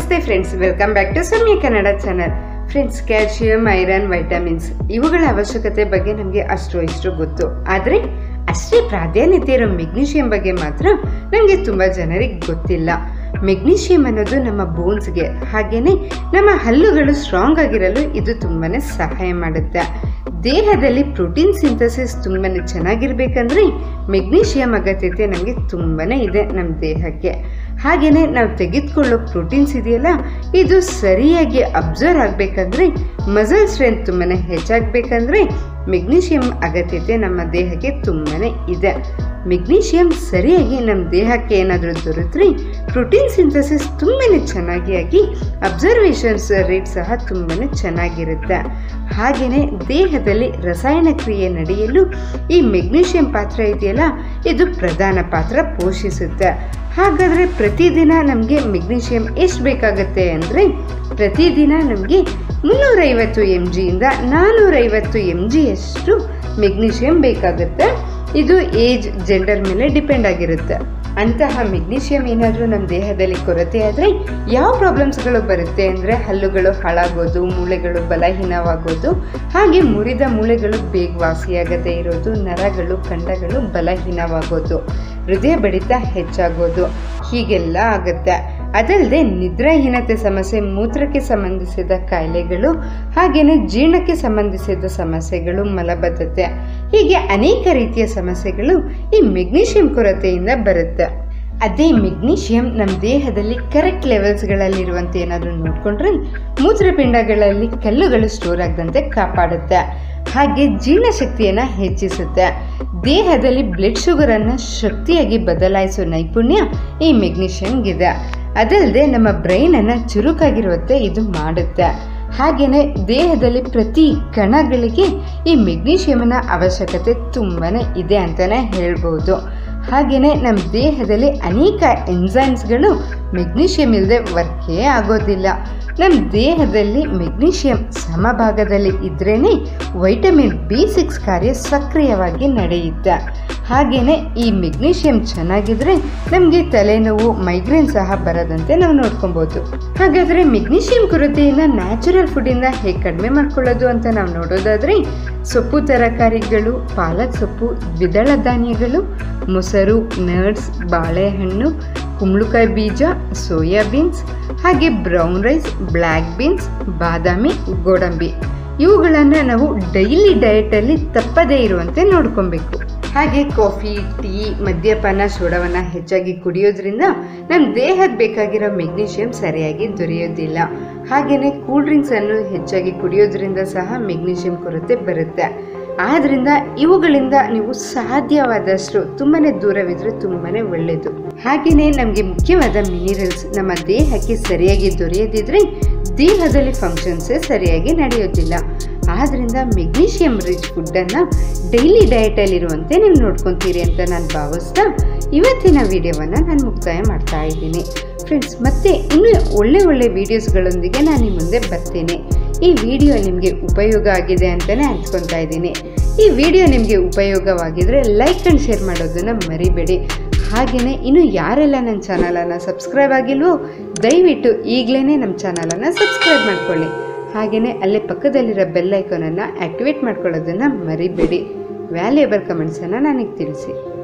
ನಮಸ್ತೆ friends welcome back to Soumya Kannada channel friends calcium iron vitamins ಇವುಗಳ ಅವಶ್ಯಕತೆ ಬಗ್ಗೆ ನಮಗೆ ಅಷ್ಟು ಇಷ್ಟು ಗೊತ್ತು ಆದರೆ ಅಷ್ಟೇ ಪ್ರಾಧಾನ್ಯತೆ ಇರೋ ಮೆಗ್ನೀಷಿಯಂ ಬಗ್ಗೆ ಮಾತ್ರ ನಮಗೆ ತುಂಬ ಜನರಿಗೆ ಗೊತ್ತಿಲ್ಲ ಮೆಗ್ನೀಷಿಯಂ ಅನ್ನೋದು ನಮ್ಮ ಬೋನ್ಸ್ಗೆ ಹಾಗೆಯೇ ನಮ್ಮ ಹಲ್ಲುಗಳು ಸ್ಟ್ರಾಂಗ್ ಆಗಿರಲು ಇದು ತುಂಬಾ ಸಹಾಯ ಮಾಡುತ್ತೆ ದೇಹದಲ್ಲಿ ಪ್ರೋಟೀನ್ ಸಿಂಥಸಿಸ್ ತುಂಬಾ ಚೆನ್ನಾಗಿರ್ಬೇಕಂದ್ರೆ ಮೆಗ್ನೀಷಿಯಂ ಅಗತ್ಯತೆ ನಮಗೆ ತುಂಬಾ ಇದೆ ನಮ್ಮ ದೇಹಕ್ಕೆ ಹಾಗೆಯೇ ನಾವು ತೆಗೆದುಕೊಳ್ಳೋ ಪ್ರೋಟೀನ್ಸ್ ಇದೆಯಲ್ಲ ಇದು ಸರಿಯಾಗಿ ಅಬ್ಸರ್ವ್ ಆಗಬೇಕಂದ್ರೆ ಮಸಲ್ ಸ್ಟ್ರೆಂತ್ ತುಂಬಾ ಹೆಚ್ಚಾಗಬೇಕಂದ್ರೆ ಮೆಗ್ನೀಷಿಯಂ ಅಗತ್ಯತೆ ನಮ್ಮ ದೇಹಕ್ಕೆ ತುಂಬಾ ಇದೆ ಮೆಗ್ನೀಷಿಯಂ ಸರಿಯಾಗಿ ನಮ್ಮ ದೇಹಕ್ಕೆ ಏನಾದರೂ ದೊರೆತ್ರೆ ಪ್ರೋಟೀನ್ ಸಿಂಥಸಿಸ್ ತುಂಬಾ ಚೆನ್ನಾಗಿ ಆಗಿ ಅಬ್ಸರ್ವೇಷನ್ಸ್ ರೇಟ್ ಸಹ ತುಂಬಾ ಚೆನ್ನಾಗಿರುತ್ತೆ ಹಾಗೆಯೇ ದೇಹದಲ್ಲಿ ರಸಾಯನ ಕ್ರಿಯೆ ನಡೆಯಲು ಈ ಮೆಗ್ನೀಷಿಯಂ ಪಾತ್ರ ಇದೆಯಲ್ಲ ಇದು ಪ್ರಧಾನ ಪಾತ್ರ ಪೋಷಿಸುತ್ತೆ ಹಾಗಾದರೆ ಪ್ರತಿದಿನ ನಮಗೆ ಮೆಗ್ನೀಷಿಯಂ ಎಷ್ಟು ಬೇಕಾಗುತ್ತೆ ಅಂದರೆ ಪ್ರತಿದಿನ ನಮಗೆ ಮುನ್ನೂರೈವತ್ತು ಎಮ್ ಜಿಯಿಂದ ನಾನ್ನೂರೈವತ್ತು ಎಮ್ ಜಿಯಷ್ಟು ಮೆಗ್ನೀಷಿಯಂ ಬೇಕಾಗುತ್ತೆ ಇದು ಏಜ್ ಜೆಂಡರ್ ಮೇಲೆ ಡಿಪೆಂಡ್ ಆಗಿರುತ್ತೆ ಅಂತಹ ಮೆಗ್ನೀಷಿಯಂ ಏನಾದರೂ ನಮ್ಮ ದೇಹದಲ್ಲಿ ಕೊರತೆ ಆದರೆ ಯಾವ ಪ್ರಾಬ್ಲಮ್ಸ್ಗಳು ಬರುತ್ತೆ ಅಂದರೆ ಹಲ್ಲುಗಳು ಹಾಳಾಗೋದು ಮೂಳೆಗಳು ಬಲಹೀನವಾಗೋದು ಹಾಗೆ ಮುರಿದ ಮೂಳೆಗಳು ಬೇಗ ವಾಸಿಯಾಗದೇ ಇರೋದು ನರಗಳು ಖಂಡಗಳು ಬಲಹೀನವಾಗೋದು ಹೃದಯ ಬಡಿತ ಹೆಚ್ಚಾಗೋದು ಹೀಗೆಲ್ಲ ಆಗುತ್ತೆ ಅದಲ್ಲದೆ ನಿದ್ರಾಹೀನತೆ ಸಮಸ್ಯೆ ಮೂತ್ರಕ್ಕೆ ಸಂಬಂಧಿಸಿದ ಕಾಯಿಲೆಗಳು ಹಾಗೆಯೇ ಜೀರ್ಣಕ್ಕೆ ಸಂಬಂಧಿಸಿದ ಸಮಸ್ಯೆಗಳು ಮಲಬದ್ಧತೆ ಹೀಗೆ ಅನೇಕ ರೀತಿಯ ಸಮಸ್ಯೆಗಳು ಈ ಮೆಗ್ನೀಷಿಯಂ ಕೊರತೆಯಿಂದ ಬರುತ್ತೆ ಅದೇ ಮೆಗ್ನೀಷಿಯಂ ನಮ್ಮ ದೇಹದಲ್ಲಿ ಕರೆಕ್ಟ್ ಲೆವೆಲ್ಸ್ಗಳಲ್ಲಿರುವಂತೆ ಏನಾದರೂ ನೋಡಿಕೊಂಡ್ರೆ ಮೂತ್ರಪಿಂಡಗಳಲ್ಲಿ ಕಲ್ಲುಗಳು ಸ್ಟೋರ್ ಆಗದಂತೆ ಕಾಪಾಡುತ್ತೆ ಹಾಗೆ ಜೀರ್ಣಶಕ್ತಿಯನ್ನು ಹೆಚ್ಚಿಸುತ್ತೆ ದೇಹದಲ್ಲಿ ಬ್ಲಡ್ ಶುಗರನ್ನು ಶಕ್ತಿಯಾಗಿ ಬದಲಾಯಿಸೋ ನೈಪುಣ್ಯ ಈ ಮೆಗ್ನೀಷಿಯಂಗಿದೆ ಅದಲ್ಲದೆ ನಮ್ಮ ಬ್ರೈನನ್ನು ಚುರುಕಾಗಿರುವಂತೆ ಇದು ಮಾಡುತ್ತೆ ಹಾಗೆಯೇ ದೇಹದಲ್ಲಿ ಪ್ರತಿ ಕಣಗಳಿಗೆ ಈ ಮೆಗ್ನೀಷಿಯಮನ ಅವಶ್ಯಕತೆ ತುಂಬಾ ಇದೆ ಅಂತಲೇ ಹೇಳ್ಬೋದು ಹಾಗೆಯೇ ನಮ್ಮ ದೇಹದಲ್ಲಿ ಅನೇಕ ಎನ್ಸೈಮ್ಸ್ಗಳು ಮೆಗ್ನೀಷಿಯಂ ಇಲ್ಲದೆ ವರ್ಕೇ ಆಗೋದಿಲ್ಲ ನಮ್ಮ ದೇಹದಲ್ಲಿ ಮೆಗ್ನೀಷಿಯಂ ಸಮಭಾಗದಲ್ಲಿ ಇದ್ರೇ ವೈಟಮಿನ್ ಬಿ ಸಿಕ್ಸ್ ಕಾರ್ಯ ಸಕ್ರಿಯವಾಗಿ ನಡೆಯುತ್ತೆ ಹಾಗೆಯೇ ಈ ಮೆಗ್ನೀಷಿಯಂ ಚೆನ್ನಾಗಿದ್ರೆ ನಮಗೆ ತಲೆನೋವು ಮೈಗ್ರೇನ್ ಸಹ ಬರದಂತೆ ನಾವು ನೋಡ್ಕೊಬೋದು ಹಾಗಾದರೆ ಮೆಗ್ನೀಷಿಯಂ ಕೊರತೆಯನ್ನು ನ್ಯಾಚುರಲ್ ಫುಡ್ಡಿಂದ ಹೇಗೆ ಕಡಿಮೆ ಮಾಡ್ಕೊಳ್ಳೋದು ಅಂತ ನಾವು ನೋಡೋದಾದರೆ ಸೊಪ್ಪು ತರಕಾರಿಗಳು ಪಾಲಕ್ ಸೊಪ್ಪು ದ್ವಿದಳ ಧಾನ್ಯಗಳು ಮೊಸರು ನಟ್ಸ್ ಬಾಳೆಹಣ್ಣು ಕುಂಬಳಕಾಯಿ ಬೀಜ ಸೋಯಾ ಬೀನ್ಸ್ ಹಾಗೆ ಬ್ರೌನ್ ರೈಸ್ ಬ್ಲ್ಯಾಕ್ ಬೀನ್ಸ್ ಬಾದಾಮಿ ಗೋಡಂಬಿ ಇವುಗಳನ್ನು ನಾವು ಡೈಲಿ ಡಯಟಲ್ಲಿ ತಪ್ಪದೇ ಇರುವಂತೆ ನೋಡ್ಕೊಬೇಕು ಹಾಗೆ ಕಾಫಿ ಟೀ ಮದ್ಯಪಾನ ಸೋಡವನ್ನು ಹೆಚ್ಚಾಗಿ ಕುಡಿಯೋದ್ರಿಂದ ನಮ್ಮ ದೇಹಕ್ಕೆ ಬೇಕಾಗಿರೋ ಮೆಗ್ನೀಷಿಯಂ ಸರಿಯಾಗಿ ದೊರೆಯೋದಿಲ್ಲ ಹಾಗೆಯೇ ಕೂಲ್ ಡ್ರಿಂಕ್ಸನ್ನು ಹೆಚ್ಚಾಗಿ ಕುಡಿಯೋದ್ರಿಂದ ಸಹ ಮೆಗ್ನೀಷಿಯಂ ಕೊರತೆ ಬರುತ್ತೆ ಆದ್ದರಿಂದ ಇವುಗಳಿಂದ ನೀವು ಸಾಧ್ಯವಾದಷ್ಟು ತುಂಬಾ ದೂರವಿದ್ರೆ ತುಂಬಾ ಒಳ್ಳೆಯದು ಹಾಗೆಯೇ ನಮಗೆ ಮುಖ್ಯವಾದ ಮಿನಿರಲ್ಸ್ ನಮ್ಮ ದೇಹಕ್ಕೆ ಸರಿಯಾಗಿ ದೊರೆಯದಿದ್ರೆ ದೇಹದಲ್ಲಿ ಫಂಕ್ಷನ್ಸೇ ಸರಿಯಾಗಿ ನಡೆಯೋದಿಲ್ಲ ಆದ್ದರಿಂದ ಮೆಗ್ನೀಷಿಯಂ ರಿಚ್ ಫುಡ್ಡನ್ನು ಡೈಲಿ ಡಯಟಲ್ಲಿರುವಂತೆ ನೀವು ನೋಡ್ಕೊತೀರಿ ಅಂತ ನಾನು ಭಾವಿಸ್ತಾ ಇವತ್ತಿನ ವಿಡಿಯೋವನ್ನು ನಾನು ಮುಕ್ತಾಯ ಮಾಡ್ತಾ ಇದ್ದೀನಿ ಫ್ರೆಂಡ್ಸ್ ಮತ್ತೆ ಇನ್ನೂ ಒಳ್ಳೆ ಒಳ್ಳೆ ವೀಡಿಯೋಸ್ಗಳೊಂದಿಗೆ ನಾನು ನಿಮ್ಮ ಮುಂದೆ ಬರ್ತೀನಿ ಈ ವಿಡಿಯೋ ನಿಮಗೆ ಉಪಯೋಗ ಆಗಿದೆ ಅಂತಲೇ ಅನ್ಕೊತಾ ಇದ್ದೀನಿ ಈ ವಿಡಿಯೋ ನಿಮಗೆ ಉಪಯೋಗವಾಗಿದ್ದರೆ ಲೈಕ್ ಆ್ಯಂಡ್ ಶೇರ್ ಮಾಡೋದನ್ನು ಮರಿಬೇಡಿ ಹಾಗೆಯೇ ಇನ್ನು ಯಾರೆಲ್ಲ ನನ್ನ ಚಾನಲನ್ನು ಸಬ್ಸ್ಕ್ರೈಬ್ ಆಗಿಲ್ವೋ ದಯವಿಟ್ಟು ಈಗಲೇ ನಮ್ಮ ಚಾನಲನ್ನು ಸಬ್ಸ್ಕ್ರೈಬ್ ಮಾಡ್ಕೊಳ್ಳಿ ಹಾಗೆಯೇ ಅಲ್ಲೇ ಪಕ್ಕದಲ್ಲಿರೋ ಬೆಲ್ ಐಕಾನನ್ನು ಆ್ಯಕ್ಟಿವೇಟ್ ಮಾಡ್ಕೊಳ್ಳೋದನ್ನು ಮರಿಬೇಡಿ ವ್ಯಾಲ್ಯೂಯಬಲ್ ಕಮೆಂಟ್ಸನ್ನು ನನಗೆ ತಿಳಿಸಿ